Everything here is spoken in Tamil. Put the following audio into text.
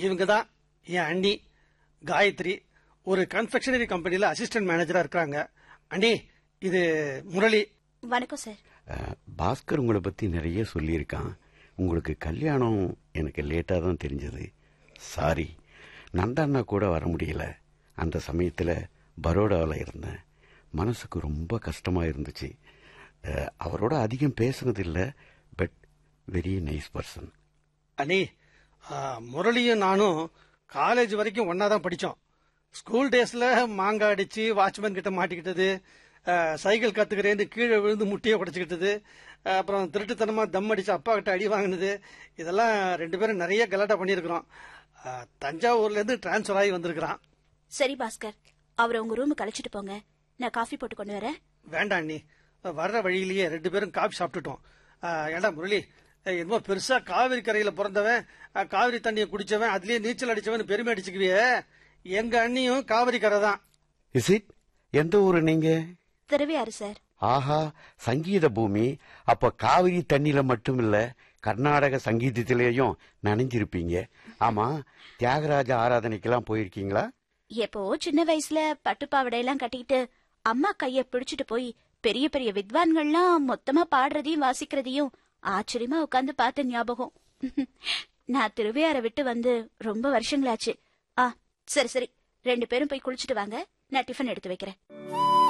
இவங்க தான் என் அண்ணி காயத்ரி ஒரு கன்ஃபெக்ஷனரி கம்பெனில அசிஸ்டன்ட் மேனேஜரா இருக்காங்க அண்ணி இது முரளி வணக்கம் சார் அஹ், பாஸ்கர் உங்களை பத்தி நிறைய சொல்லியிருக்கான் உங்களுக்கு கல்யாணம் எனக்கு லேட்டா தான் தெரிஞ்சது சாரி நந்தண்ணா கூட வர முடியல அந்த சமயத்துல பரோடாவில் இருந்தேன் மனசுக்கு ரொம்ப கஷ்டமா இருந்துச்சு அஹ், அவரோட அதிகம் பேசுனது இல்ல பட் வெரி நைஸ் பர்சன் அண்ணி ஆ, முரளியும் நானும் காலேஜ் வரைக்கும் ஒன்னா தான் படிச்சோம் ஸ்கூல் டேஸ்ல மாங்காய் அடிச்சு வாட்ச்மேன் கிட்ட மாட்டிக்கிட்டது ஆ, சைக்கிள் கத்துக்கிறேன்னு கீழே விழுந்து முட்டியை உடைச்சுக்கிட்டது ஆ, அப்புறம் திருட்டுத்தனமா தம் அடிச்சு அப்பா கிட்ட அடி வாங்கினது இதெல்லாம் ரெண்டு பேரும் நிறைய கலாட்டா பண்ணியிருக்கிறோம் ஆ, தஞ்சாவூர்ல இருந்து டிரான்ஸ்ஃபர் ஆகி வந்திருக்கிறான் சரி பாஸ்கர் அவரை உங்க ரூமுக்கு அழைச்சிட்டு போங்க நான் காஃபி போட்டு கொண்டு வரேன் வேண்டாம் அண்ணி வர்ற வழியிலேயே ரெண்டு பேரும் காபி சாப்பிட்டுட்டோம் ஆ, ஏண்டா முரளி ஏய், என்னமோ பெருசா காவிரி கரையில பிறந்தவன் ஆ, காவிரி தண்ணியை குடிச்சவன் அதுலயே நீச்சல் அடிச்சவன் பெருமை அடிச்சுக்குவியே எங்க அண்ணியும் காவிரி கரை தான் இஸ் இட் எந்த ஊரு நீங்க திருவையாறு சார் ஆஹா சங்கீத பூமி அப்ப காவிரி தண்ணியில மட்டும் இல்ல கர்நாடக சங்கீதத்திலேயும் நனைஞ்சிருப்பீங்க ஆமா தியாகராஜ ஆராதனைக்கெல்லாம் போயிருக்கீங்களா எப்போ சின்ன வயசுல பட்டுப்பாவடையெல்லாம் கட்டிக்கிட்டு அம்மா கைய பிடிச்சிட்டு போய் பெரிய பெரிய வித்வான்கள்லாம் மொத்தமா பாடுறதையும் வாசிக்கிறதையும் ஆச்சரியமா உட்கார்ந்து பார்த்த ஞாபகம் நான் திருவையாரை விட்டு வந்து ரொம்ப வருஷங்களாச்சு ஆ சரி சரி ரெண்டு பேரும் போய் குளிச்சிட்டு வாங்க நான் டிஃபன் எடுத்து வைக்கிறேன்